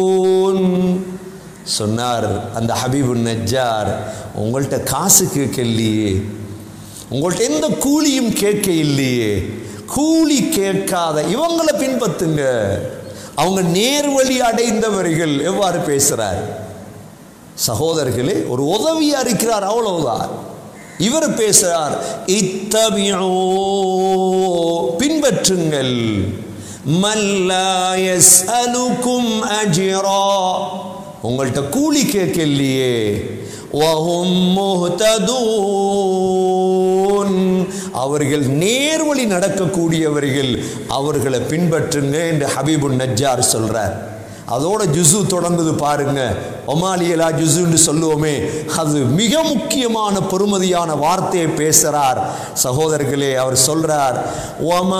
சொன்னார் அந்த ஹபீபு நஜ்ஜார் உங்கள்கிட்ட காசு கேட்கலையே உங்கள்கிட்ட எந்த கூலியும் கேட்க இல்லையே கூலி கேட்காத இவங்களை பின்பற்றுங்க அவங்க நேர்வழி அடைந்தவர்கள் எவ்வாறு பேசுறார் சகோதரர்களே ஒரு உதவியா இருக்கிறார் அவ்வளவுதான் இவர் பேசுறார் இத்தபியோ பின்பற்றுங்கள் மல்லாயஸ் அலுக்கும் அஜிரா உங்கள்கிட்ட கூலி கேட்கலையே வஹும் முஹ்ததூன் அவர்கள் நேர்வழி நடக்கக்கூடியவர்கள் அவர்களை பின்பற்றுங்க என்று ஹபீபுன் நஜ்ஜார் சொல்றார் அதோட ஜுசு தொடர்ந்தது பாருங்க ஒமாலியலா ஜுசுன்னு சொல்லுவோமே அது மிக முக்கியமான பொறுமதியான வார்த்தையை பேசுறார் சகோதரர்களே அவர் சொல்றார் ஒமா